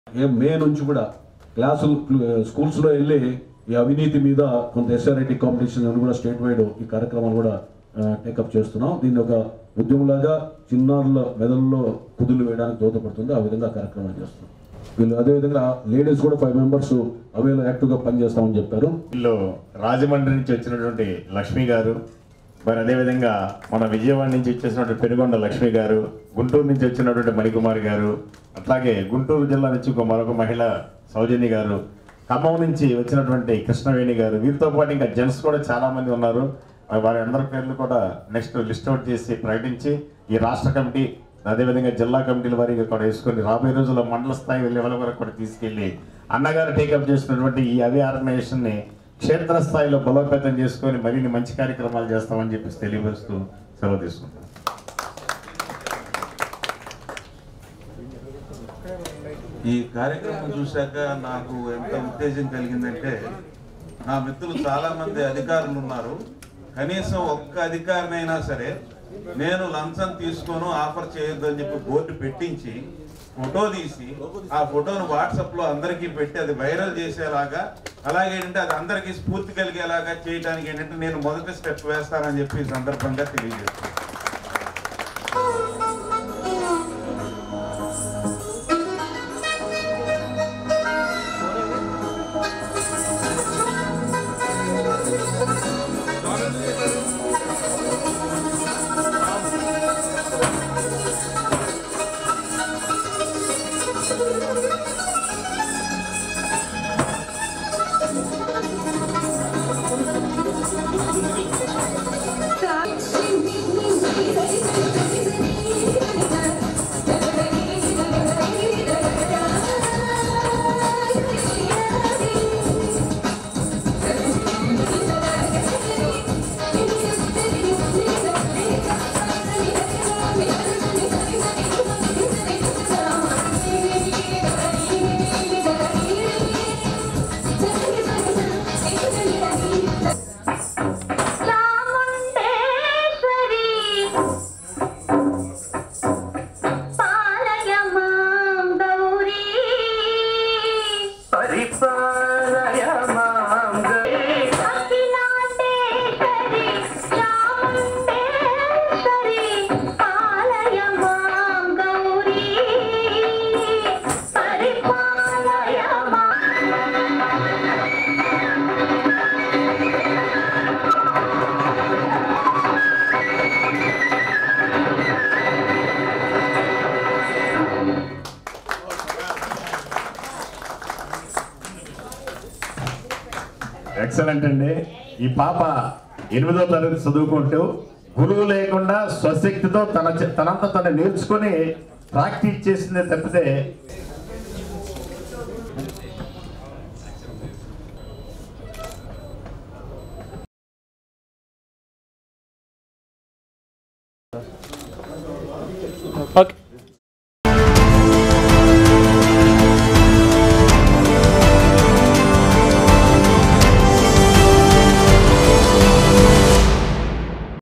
ఏ మే నుంచి కూడా క్లాసులు స్కూల్స్లో వెళ్ళి ఈ అవినీతి మీద కొంత ఎస్ఆర్ఐటి కాంపిటీషన్ అని కూడా స్టేట్ వైడ్ ఈ కార్యక్రమాలు కూడా టేకప్ చేస్తున్నాం దీన్ని ఒక ఉద్యమంలాగా చిన్నారుల మెదడులో కుదులు వేయడానికి దోహదపడుతుంది ఆ విధంగా కార్యక్రమాలు చేస్తున్నాం వీళ్ళు అదేవిధంగా లేడీస్ కూడా ఫైవ్ మెంబర్స్ అవేలో యాక్టివ్గా పనిచేస్తామని చెప్పారు వీళ్ళు రాజమండ్రి నుంచి వచ్చినటువంటి లక్ష్మి గారు మరి అదేవిధంగా మన విజయవాడ నుంచి వచ్చేసినటువంటి పెనుగొండ లక్ష్మి గారు గుంటూరు నుంచి వచ్చినటువంటి మణికుమారి గారు అట్లాగే గుంటూరు జిల్లా నుంచి ఇంకో మరొక మహిళ సౌజన్య గారు ఖమ్మం నుంచి వచ్చినటువంటి కృష్ణవేణి గారు వీరితో పాటు ఇంకా జెంట్స్ కూడా చాలా మంది ఉన్నారు మరి వారి అందరి పేర్లు కూడా నెక్స్ట్ లిస్ట్ అవుట్ చేసి ప్రకటించి ఈ రాష్ట్ర కమిటీ అదేవిధంగా జిల్లా కమిటీల వారిగా కూడా వేసుకొని రాబోయే రోజుల్లో మండల స్థాయి లెవెల్ వరకు కూడా తీసుకెళ్లి అన్నగారు టేకప్ చేసినటువంటి ఈ అవి ఆర్గనైజేషన్ ని క్షేత్ర స్థాయిలో బలోపేతం చేసుకొని మరిన్ని మంచి కార్యక్రమాలు చేస్తామని చెప్పేసి తెలియపరుస్తూ సెలవు తీసుకుంటాం ఈ కార్యక్రమం చూశాక నాకు ఎంత ఉత్తేజం కలిగిందంటే నా మిత్రులు చాలా మంది అధికారులు ఉన్నారు కనీసం ఒక్క అధికారినైనా సరే నేను లంచం తీసుకోను ఆఫర్ చేయొద్దు అని చెప్పి బోర్డు పెట్టించి ఫోటో తీసి ఆ ఫోటోను వాట్సాప్ లో అందరికీ పెట్టి అది వైరల్ చేసేలాగా అలాగే ఏంటంటే అది అందరికీ స్ఫూర్తి కలిగేలాగా చేయడానికి ఏంటంటే నేను మొదటి స్టెప్ వేస్తానని చెప్పి ఈ సందర్భంగా తెలియజేస్తాను చాముండేశ్వరి పాలయ మాం గౌరీ అఖిలాండేశ్వరి చాముండేశ్వరి పాలయ మాం గౌరీ పరిపాలయ మాం ఎక్సలెంట్ అండి ఈ పాప ఎనిమిదో తరగతి చదువుకుంటూ గురువు లేకుండా స్వశక్తితో తన చే- తనంత తను నేర్చుకొని ప్రాక్టీస్ చేసిందే తప్పితే